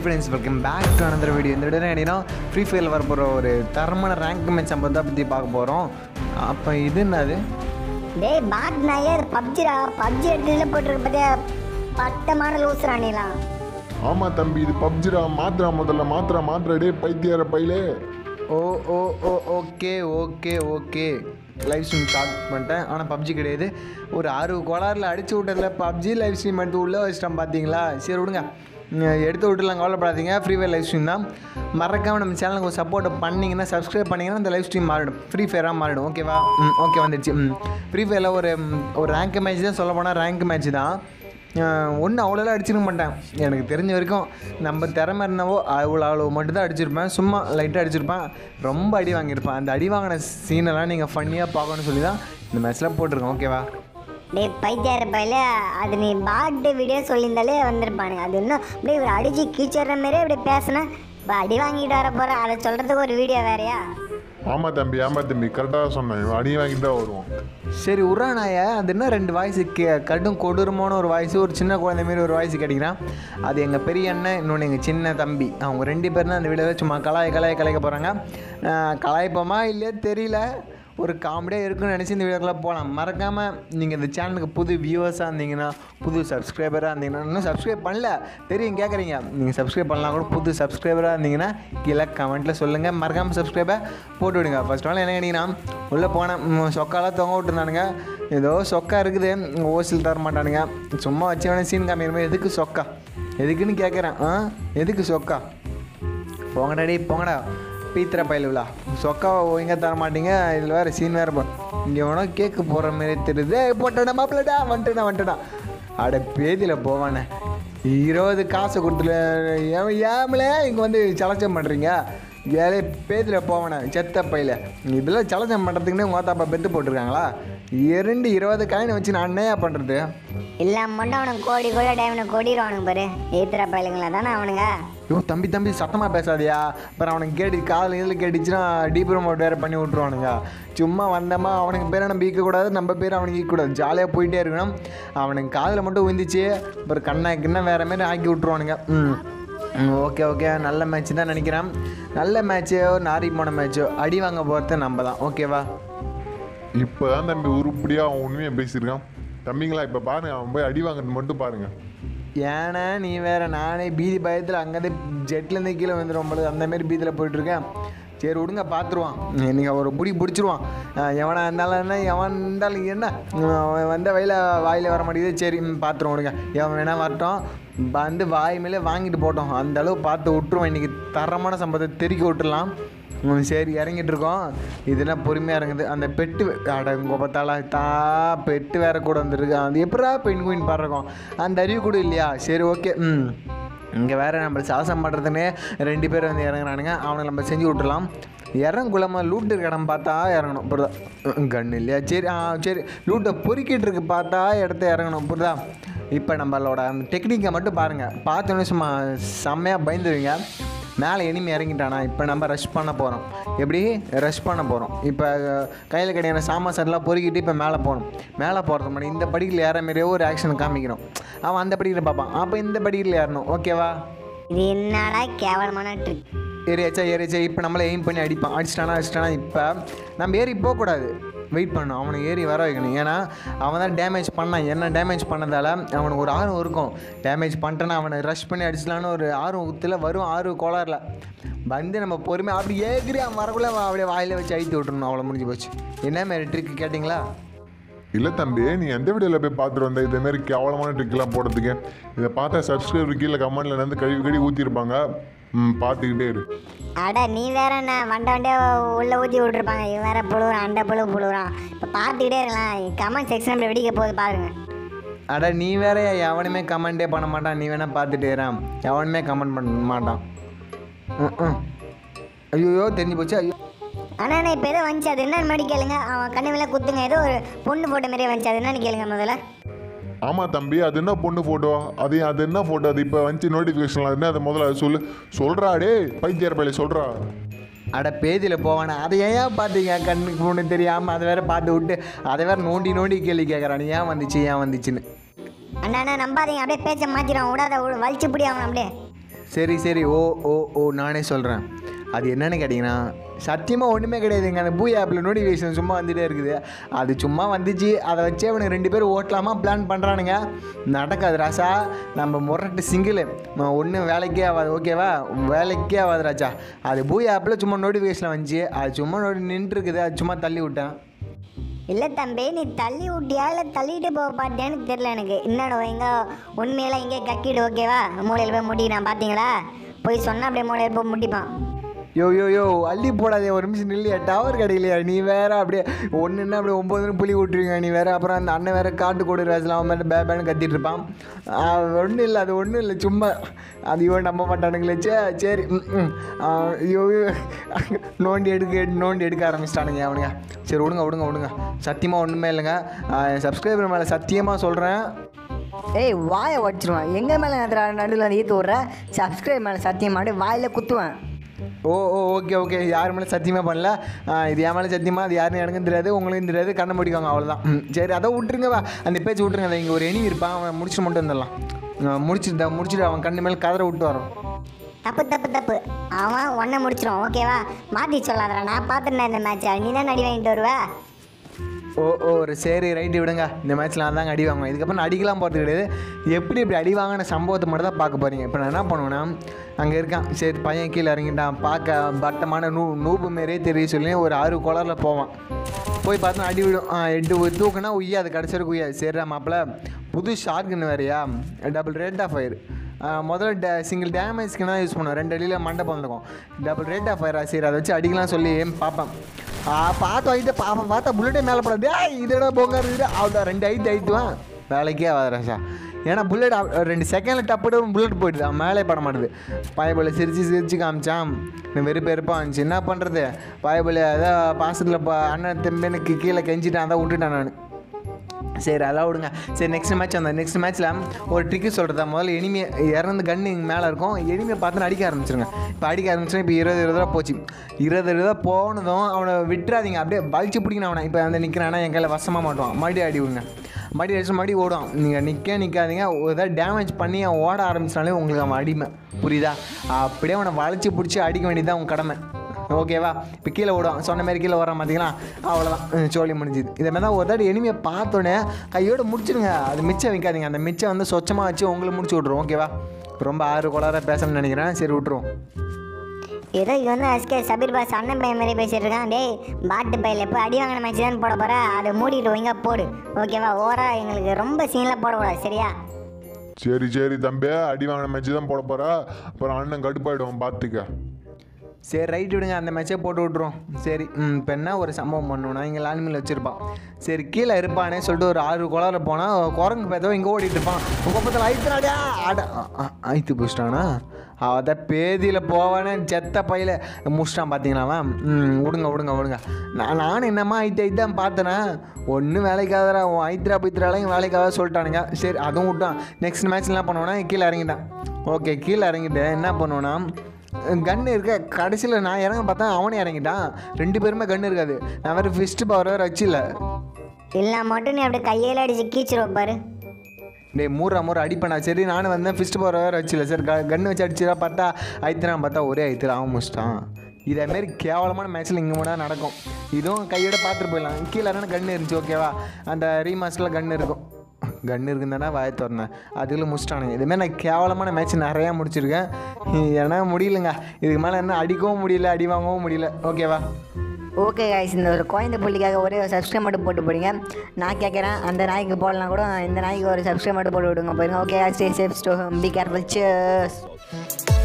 Friends welcome back to another video இந்த video என்னன்னா free ஃபயரில் வரப்போகிற ஒரு தரமான ரேங்க் மேட்ச் நம்ம தான் பற்றி பார்க்க போகிறோம் அப்போ இது என்னது டேய் பாட் நாயர் பப்ஜிடா பப்ஜி எடுத்ததுல போட்டிருக்க பத்தியா பட்டமான லூசுரா நீலாம் ஆமா தம்பி இது பப்ஜிரா மாத்திரா முதல்ல மாத்திரா மாத்திரா டே பைத்தியார பையிலே ஓ ஓ ஓ okay okay okay live stream start பண்ணிட்டேன் ஆனால் பப்ஜி கிடையாது ஒரு ஆறு கோளாறில் அடிச்சு விட்டதில் பப்ஜி லைவ் ஸ்ட்ரீம் எடுத்து உள்ளே வச்சிட்டோம் பார்த்தீங்களா சரி விடுங்க உம், எடுத்து விட்டுலாம் கவலைப்படாதீங்க ஃப்ரீ ஃபயர் லைவ் ஸ்ட்ரீம் தான் மறக்காமல் நம்ம சேனலுக்கு ஒரு சப்போர்ட் பண்ணிங்கன்னா சப்ஸ்கிரைப் பண்ணிங்கன்னா இந்த லைவ் ஸ்ட்ரீம் மாறிடும் ஃப்ரீ ஃபயராக மாறிடும் ஓகேவா ம் ஓகே வந்துடுச்சு ம் ஃப்ரீ ஃபயரில் ஒரு ம், ஒரு ரேங்க் மேட்ச் தான் சொல்ல போனால் ரேங்க் மேட்ச் தான் ஒன்றும் அவ்வளோலாம் அடிச்சிருக்க மாட்டேன் எனக்கு தெரிஞ்ச வரைக்கும் நம்ம திறமை என்னவோ அவ்வளோ அவ்வளோ மட்டும் தான் அடிச்சிருப்பேன் சும்மா லைட்டாக அடிச்சிருப்பேன் ரொம்ப அடி வாங்கியிருப்பேன் அந்த அடி வாங்கின சீனெல்லாம் நீங்கள் ஃபன்னியாக பார்க்கணும்னு சொல்லி தான் இந்த மேட்ச்சில் போட்டிருக்கோம் ஓகேவா டேய் பைத்தியார பையில அது நீ பாட்டு வீடியோ சொல்லியிருந்தாலே வந்திருப்பானுங்க அது இன்னும் அப்படியே ஒரு அடிச்சு கீச்சிடுற மாதிரியே இப்படி பேசினேன் இப்போ அடி வாங்கிட்டு வர போகிறேன் அதை சொல்கிறதுக்கு ஒரு வீடியோ வேறையா ஆமா தம்பி ஆமா தம்பி கரெக்டாக சொன்னேன் இவன் அடி வாங்கிட்டு தான் வருவான் சரி உரானாய அது என்ன ரெண்டு வாய்ஸ் கே கடும் கொடூரமான ஒரு வாய்ஸ் ஒரு சின்ன குழந்தை மாரி ஒரு வாய்ஸ் கிடைக்கிறான் அது எங்கள் பெரிய அண்ணன் இன்னொன்று எங்கள் சின்ன தம்பி அவங்க ரெண்டு பேரும் தான் அந்த வீடியோவில் சும்மா கலாய் கலாய் கலாய்க்க போகிறாங்க கலாய்ப்போமா இல்லையா தெரியல ஒரு காமெடியாக இருக்குன்னு நினச்சி இந்த வீடியோக்குள்ளே போகலாம் மறக்காமல் நீங்கள் இந்த சேனலுக்கு புது வியூவர்ஸாக இருந்தீங்கன்னா புது சப்ஸ்கிரைபராக இருந்தீங்கன்னா இன்னும் சப்ஸ்கிரைப் பண்ணல தெரியும் கேட்குறீங்க நீங்கள் சப்ஸ்கிரைப் பண்ணலாம் கூட புது சப்ஸ்கிரைபராக இருந்தீங்கன்னா கீழே கமெண்ட்டில் சொல்லுங்கள் மறக்காமல் சப்ஸ்கிரைபை போட்டு விடுங்க ஃபர்ஸ்ட் ஆல் என்ன கேட்டிங்கன்னா உள்ளே போனேன் ம், சொக்காலாம் தொங்க விட்டுருந்தானுங்க ஏதோ சொக்கா இருக்குது ஓசில் தர மாட்டானுங்க சும்மா வச்சு வேணா சீன் காமிக்கிறமே எதுக்கு சொக்கா எதுக்குன்னு கேட்குறேன் ஆ எதுக்கு சொக்கா போங்கடா டேய் போங்கடா பீத்திர பயலுலா சொக்காவை ஒழுங்கா தர மாட்டீங்க இதில் வேறு சீன் வேறு போ இங்கே வேணா கேக்கு போடுற மாதிரி தெரியுது ஏய், போட்டடா மாப்பிள்ளடா வந்துட்டடா வந்துட்டடா அட பேதியில் போவானே இருபது காசு கொடுத்துல ஏன் ஏமலே இங்கே வந்து சலச்சம் பண்ணுறீங்க ஏழை பேதியில் போவானே செத்த பையில இதெல்லாம் சலச்சம் பண்ணுறதுக்குன்னு உங்கள் தாப்பா பெத்து போட்டிருக்காங்களா இரண்டு இருபது காயினை வச்சு நான் என்னையா பண்ணுறது இல்லாம மட்டும் அவனுக்கு கோடி கோடி டைமில் கொடிடுவானுங்க பாரு ஏத்துற பயிலுங்களா தானே அவனுங்க ஐயோ தம்பி தம்பி சத்தமாக பேசாதியா அப்புறம் அவனுக்கு கேட்டு காதில் இதில் கேட்டுச்சுன்னா டீப் ப்ரோமோட் வேறு பண்ணி விட்ருவானுங்க சும்மா வந்தோமா அவனுக்கு பேரை நம்ம ஈக்கக்கூடாது நம்ம பேர் அவனுக்கு ஈக்கக்கூடாது ஜாலியாக போயிட்டே இருக்கணும் அவனுக்கு காதில் மட்டும் விழுந்துச்சு அப்புறம் கண்ணா கிண்ணா வேறு மாரி ஆக்கி விட்ருவானுங்க ம் ம், ஓகே ஓகே நல்ல மேட்ச் தான் நினைக்கிறேன் நல்ல மேட்ச்சோ நாரி போன மேட்ச்சோ அடி வாங்க போகிறது நம்ம தான் ஓகேவா இப்போதான் தம்பி உருப்படியாக அவன் உண்மையை பேசியிருக்கான் தம்பிங்களா இப்போ பாருங்க அவன் போய் அடி வாங்குறது மட்டும் பாருங்க ஏன்னா நீ வேற நானே பீதி பயத்தில் அங்கேருந்து ஜெட்லேருந்து கீழே வந்துடும் பொழுது அந்த மாதிரி பீதியில் போயிட்டுருக்கேன் சரி விடுங்க பார்த்துருவான் நீங்கள் ஒரு பிடி பிடிச்சிருவான் அஹ் எவனா இருந்தாலும் என்ன எவன் இருந்தாலும் என்ன உம், அவன் வந்த வயல வாயில் வர மாட்டேங்குது சரி ம், பார்த்துருவோம் விடுங்க எவன் வேணா வரட்டும் வந்து வாய் மேலே வாங்கிட்டு போட்டோம் அந்த அளவு பார்த்து விட்டுருவோம் இன்றைக்கி தரமான சம்பவத்தை தெருக்கி விட்டுடலாம் ம், சரி இறங்கிட்டு இருக்கோம் இதெல்லாம் பொறுமையாக இறங்குது அந்த பெட்டு அட கோபத்தால தா பெட்டு வேற கூட வந்துருக்கு அது எப்படா பெண் குயின் பாடுறோம் அந்த அறிவு கூட இல்லையா சரி ஓகே ம் இங்கே வேற நம்ம சாசம் பண்ணுறதுனே ரெண்டு பேர் வந்து இறங்குறானுங்க அவனை நம்ம செஞ்சு விட்டுலாம் இறங்குலமா லூட்டு இடம் பார்த்தா இறங்கணும் புரியுதா கண்ணு இல்லையா சரி ஆ சரி லூட்டை பொறுக்கிட்டு இருக்கு பார்த்தா இடத்த இறங்கணும் புரியுதா இப்போ நம்மளோட அந்த டெக்னிக்கை மட்டும் பாருங்கள் பார்த்தோன்னே சும்மா செம்மையாக பயந்துருவீங்க மேலே எனிமி இறங்கிட்டானா இப்போ நம்ம ரஷ் பண்ண போகிறோம் எப்படி ரஷ் பண்ண போகிறோம் இப்போ கையில் கிடைக்கிற சாமான் சட்டெலாம் பொறுக்கிட்டு இப்போ மேலே போகணும் மேலே போகிறது முன்னாடி இந்த படிக்கல ஏற மாதிரியே ஒரு ஆக்ஷன் காமிக்கணும் அவன் அந்த படிக்கல பார்ப்பான் அப்போ இந்த படிக்கல ஏறணும் ஓகேவா இது என்னடா கேவலமான ட்ரிக் ஏறியாச்சா ஏறியாச்சா இப்போ நம்மளை எய்ம் பண்ணி அடிப்பான் அடிச்சிட்டானா அடிச்சிட்டானா இப்போ நம்ம ஏறி போகக்கூடாது வெயிட் பண்ணணும் அவனை ஏறி வர வைக்கணும் ஏன்னா அவன் தான் டேமேஜ் பண்ணான் என்ன டேமேஜ் பண்ணதால அவனுக்கு ஒரு ஆர்வம் இருக்கும் டேமேஜ் பண்ணிட்டேன்னா அவனை ரஷ் பண்ணி அடிச்சலான்னு ஒரு ஆர்வம் உத்தில் வரும் ஆர்வம் கோளாறுல வந்து நம்ம பொறுமையாக அப்படி ஏகிறி அவன் வரக்குள்ள அவன் அப்படியே வாயில வச்சு அழுத்தி விட்டுறணும் அவ்வளோ முடிஞ்சு போச்சு என்ன மாதிரி ட்ரிக் கேட்டிங்களா இல்லை தம்பி நீ எந்த வீடியோவில் போய் பார்த்துட்டு வந்த இதே மாதிரி கேவலமான ட்ரிக்கெலாம் போடுறதுக்கு இதை பார்த்தா சப்ஸ்கிரைபர் கீழே கமெண்ட்ல இருந்து கழுவி கழுவி ஊற்றிருப்பாங்க ம் பார்த்துக்கிட்டே இரு அட நீ வேற என்ன வண்ட வண்டியா உள்ள ஊற்றி விட்ருப்பாங்க இவன் வேற புழுவுறான் அண்டை புழு புழுவுறான் இப்போ பார்த்துக்கிட்டே இருக்கலாம் கமெண்ட் செக்ஷன் இப்படி வெடிக்க போகுது பாருங்க அட நீ வேற எவனுமே கமெண்டே பண்ண மாட்டான் நீ வேணா பார்த்துட்டு இறான் எவனுமே கமெண்ட் பண்ண மாட்டான் ம், ம். ஐயோ தெரிஞ்சு போச்சு ஐயோ அண்ணா அண்ணா இப்போ ஏதோ வந்துச்சு அது என்னன்னு மாதிரி கேளுங்க அவன் கண்ணு மேலே குத்துங்க ஏதோ ஒரு பொண்ணு போட்ட மாதிரியே வந்துச்சு அது என்னன்னு கேளுங்க முதல்ல ஆமாம் தம்பி அது என்ன பொண்ணு ஃபோட்டோ அது அது என்ன ஃபோட்டோ அது இப்போ வந்துச்சு நோட்டிஃபிகேஷன் அது என்ன அது முதல்ல அது சொல்லு சொல்கிறா டே பைத்தியார் பையில சொல்கிறா அட பேதியில் போவானே அதை ஏன் பார்த்தீங்க கண்ணுக்கு ஒன்று தெரியாமல் அதை வேற பார்த்து விட்டு அதை வேற நோண்டி நோண்டி கேள்வி கேட்குறான் ஏன் வந்துச்சு ஏன் வந்துச்சுன்னு அண்ணா அண்ணா நம்பாதீங்க அப்படியே பேச்சை மாற்றிடுவான் விடாத விடு, வலிச்சு பிடி அவன் அப்படியே சரி சரி ஓ ஓ ஓ நானே சொல்கிறேன் அது என்னன்னு கேட்டிங்கன்னா சத்தியமாக ஒன்றுமே கிடையாதுங்க அந்த பூ ஆப்பில் நோட்டிஃபிகேஷன் சும்மா வந்துகிட்டே இருக்குது அது சும்மா வந்துச்சு அதை வச்சே அவனுக்கு ரெண்டு பேரும் ஓட்டலாமா பிளான் பண்ணுறானுங்க நடக்காது ராசா நம்ம முரட்டு சிங்கிள் ஒன்றும் வேலைக்கே ஆகாது ஓகேவா வேலைக்கே ஆகாது ராஜா அது பூ ஆப்பில் சும்மா நோட்டிஃபிகேஷன் வந்துச்சு அது சும்மா நோட்டி நின்றுருக்குது அது சும்மா தள்ளி விட்டேன் இல்லை தம்பி நீ தள்ளி விட்டியா இல்லை தள்ளிட்டு போக பார்த்தியான்னு தெரில எனக்கு என்னடா எங்க உண்மையெல்லாம் இங்கே கக்கிடு ஓகேவா மூலையில் போய் முடிக்கிறான் பார்த்தீங்களா போய் சொன்னால் அப்படியே மூலையில் போய் முடிப்பான் யோ யோ யோ அள்ளி போடாதே ஒரு நிமிஷம் நில்லையா டவர் கிடைக்கலையா நீ வேற அப்படியே ஒன்றுன்னா அப்படியே ஒம்பது புளி விட்டுருங்க நீ வேற அப்புறம் அந்த அண்ணன் வேற காட்டு கொடு ராஜில் அவன் மேலே பேபேன்னு கத்திட்டு இருப்பான் ஒன்றும் இல்லை அது ஒன்றும் இல்லை சும்மா அது இவன் நம்ப மாட்டானுங்களே சே சரி ம், ம். ஆ, ஐயோ நோண்டி எடுக்க நோண்டி எடுக்க ஆரம்பிச்சிட்டானுங்க அவனுங்க சரி விடுங்க விடுங்க விடுங்க சத்தியமாக ஒன்றுமே இல்லைங்க சப்ஸ்கிரைபர் மேலே சத்தியமாக சொல்கிறேன் ஏய் வாயை உடச்சிருவேன் எங்கள் மேலே நடுவில் வந்து ஈத்து விட்ற சப்ஸ்கிரைப் மேலே சத்தியம் மாட்டு வாயில் குத்துவேன் ஓ ஓ ஓகே ஓகே யார் மேலே சத்தியமாக பண்ணல ஆ, இது என் மேலே சத்தியமாக அது யாருன்னு எனக்கும் தெரியாது உங்களுக்கும் தெரியாது கண்ணை முடிக்காங்க அவ்வளோதான் ம், சரி அதை விட்டுருங்க வா அந்த பேச்சு விட்டுருங்க அதை இங்கே ஒரு எணி இருப்பான் அவன் முடிச்சுட்டு மட்டும் வந்துடலாம் ஆ, முடிச்சுட்டு முடிச்சுட்டு அவன் கண்ணு மேலே கதற விட்டு வரோம் தப்பு தப்பு தப்பு அவன் ஒன்றை முடிச்சிடும் ஓகேவா மாற்றி சொல்லாதடா நான் பார்த்துட்டேன் இந்த மேட்ச்சை நீ தான் அடி வாங்கிட்டு வருவ ஓ ஓ ஒரு சரி ரைட்டு விடுங்க இந்த மேட்ச்சில் நான் தாங்க அடி வாங்குவேன் இதுக்கப்புறம் நான் அடிக்கலாம் போகிறது கிடையாது எப்படி இப்படி அடி வாங்கின சம்பவத்தை மட்டும் தான் பார்க்க போகிறீங்க இப்போ நான் என்ன பண்ணுவேன்னா அங்கே இருக்கான் சரி பையன் கீழே இறங்கிட்டான் பார்க்க பட்டமான நூ நூபு மாரியே தெரிய சொல்லி ஒரு ஆறு குளரில் போவான் போய் பார்த்தா அடி விடும் ஆ, எட்டு ஒரு தூக்குனா உய்யாது கடைசி வரைக்கும் உய்யாது சரிடா மாப்பிள்ள புது ஷார்க்குன்னு வேறையா டபுள் ரேட் ஆஃப் ஃபயர் முதல்ல டே சிங்கிள் டேமேஜ்க்கு தான் யூஸ் பண்ணுவோம் ரெண்டு அடியில் மண்டபம் இருக்கும் டபுள் ரேட் ஆஃப் ஃபயர் சரி அதை வச்சு அடிக்கலாம் சொல்லி பார்ப்பேன் ஆ பார்த்து வாங்கிட்டு பாப்பா பார்த்தா புல்லட்டே மேலே போடாது ஏய் இதோட போங்க இது அவ்வளோ ரெண்டு ஐட்டு ஐட்டுவான் வேலைக்கே ஆகாது ராசா ஏன்னா புல்லட் ரெண்டு செகண்டில் டப்புட்டு புல்லட் போயிடுது அவன் மேலே பட மாட்டுது பாயபோல சிரித்து சிரித்து காமிச்சான் இன்னும் வெறுப்பு வெறுப்பாக இருந்துச்சு என்ன பண்ணுறது பாயபோல அதான் பாசத்தில் இப்போ அண்ணன் தெம்பனுக்கு கீழே கெஞ்சிட்டான் அதான் விட்டுட்டேன் நான் சரி அதெல்லாம் விடுங்க சரி நெக்ஸ்ட் மேட்ச் அந்த நெக்ஸ்ட் மேட்ச்சில் ஒரு ட்ரிக்கு சொல்கிறதா முதல்ல எனிமே இறந்து கன்று இங்கே மேலே இருக்கும் எனிமையை பார்த்து அடிக்க ஆரம்பிச்சிருங்க இப்போ அடிக்க ஆரம்பிச்சோன்னா இப்போ இருபது இருபது ரூபா போச்சு இருபது இருபது ரூபா போனதும் அவனை விட்டுறாதீங்க அப்படியே வலிச்சு பிடிக்கணும் அவனை இப்போ அந்த நிற்கிறானா என் கையில் வசமாக மாட்டுவான் மறுபடியும் அடி விடுங்க மறுபடியும் அடிச்சு மறுபடியும் ஓடுவான் நீங்கள் நிற்க நிற்காதீங்க ஏதாவது டேமேஜ் பண்ணி அவன் ஓட ஆரம்பிச்சினாலே உங்களுக்கு அவன் அடிமை புரியுதா அப்படியே அவனை வளைச்சி பிடிச்சி அடிக்க வேண்டியது உன் கடமை ஓகேவா இப்போ கீழே ஓடுவான் சொன்ன மாதிரி கீழே வரான் பார்த்தீங்களா அவ்வளோதான் சோழி முடிஞ்சுது இதை மாதிரி தான் ஒரு தாட்டி எனிமையை பார்த்தோன்னே கையோடு முடிச்சிடுங்க அது மிச்சம் வைக்காதீங்க அந்த மிச்சம் வந்து சொச்சமாக வச்சு உங்களை முடிச்சு விட்ருவோம் ஓகேவா ரொம்ப ஆறு குளார பேசணும்னு நினைக்கிறேன் சரி விட்ருவோம் ஏதோ இது வந்து எஸ்கே சபீர் பாஸ் அண்ணன் பையன் மாதிரி பேசிட்டு இருக்கான் டேய் பாட்டு பையில இப்போ அடி வாங்கின மேட்ச் தான் போட போற அதை மூடிட்டு ஒழுங்கா போடு ஓகேவா ஓரா எங்களுக்கு ரொம்ப சீன்லாம் போடக்கூடாது சரியா சரி சரி தம்பி அடி வாங்கின மேட்ச் தான் போட போறா அப்புறம் அண்ணன் கடுப்பாயிடுவான் பார்த்துக்க சரி ரைட் விடுங்க அந்த மேட்சே போட்டு விட்ருவோம் சரி ம் இப்போ என்ன ஒரு சம்பவம் பண்ணணும்னா இங்கே லான்மில் வச்சுருப்பான் சரி கீழே இருப்பானே சொல்லிட்டு ஒரு ஆறு குளார போனால் குரங்கு பேத்தவன் இங்கே ஓடிட்டு இருப்பான் உங்கள் பக்கத்தில் ஐத்துனாடியா அட ஐத்து பிடிச்சிட்டானா அத பேதியில் போவானே செத்த பையில முடிச்சிட்டான் பார்த்தீங்களா அவன் ம் விடுங்க விடுங்க விடுங்க நான் நானும் என்னம்மா ஐத்து ஐத்து தான் பார்த்தேனே ஒன்றும் வேலைக்காதரா உன் ஐத்ரா பைத்ராலையும் வேலைக்காக சொல்லிட்டானுங்க சரி அதுவும் விட்டான் நெக்ஸ்ட் மேட்ச் என்ன பண்ணுவோன்னா கீழே இறங்கிட்டான் ஓகே கீழே இறங்கிட்டு என்ன பண்ணுவோன்னா கன்று இருக்க கடைசியில் நான் இறங்க பார்த்தா அவனே இறங்கிட்டான் ரெண்டு பேருமே கன்று இருக்காது நான் வேறு ஃபிஸ்ட் பவர் வேறு வச்சில்ல இல்லை மட்டும் நீ அப்படியே கையில் அடிச்சு கீச்சிருவ பாரு டேய் மூறா மூற அடிப்பேனா சரி நானும் வந்தேன் ஃபிஸ்ட் பவர் வேறு வச்சில்ல சரி க கன்று வச்சு அடிச்சிடா பார்த்தா ஐத்திரான் பார்த்தா ஒரே ஐத்திரா அவன் முடிச்சிட்டான் இதேமாரி கேவலமான மேட்ச்சில் இங்கே மட்டும் நடக்கும் இதுவும் கையோட பார்த்துட்டு போயிடலாம் கீழே இறங்க கன்று இருந்துச்சு ஓகேவா அந்த ரீமாஸ்டில் கன்று இருக்கும் கன்று இருக்குந்தானே வாய திறந்தேன் அதுக்குள்ள முடிச்சிட்டானுங்க இதுமாரி நான் கேவலமான மேட்ச் நிறையா முடிச்சிருக்கேன் ஏன்னா முடியலங்க இதுக்கு மேலே என்ன அடிக்கவும் முடியல அடி வாங்கவும் முடியல ஓகேவா ஓகே காய்ஸ் இந்த ஒரு குழந்தை புள்ளிக்காக ஒரே ஒரு சப்ஸ்கிரைப் மட்டும் போட்டு போடுங்க நான் கேட்குறேன் அந்த நாய்க்கு போடலாம் கூட இந்த நாய்க்கு ஒரு சப்ஸ்கிரைப் மட்டும் போட்டு விடுங்க போயிருங்க okay stay safe stay be careful chairs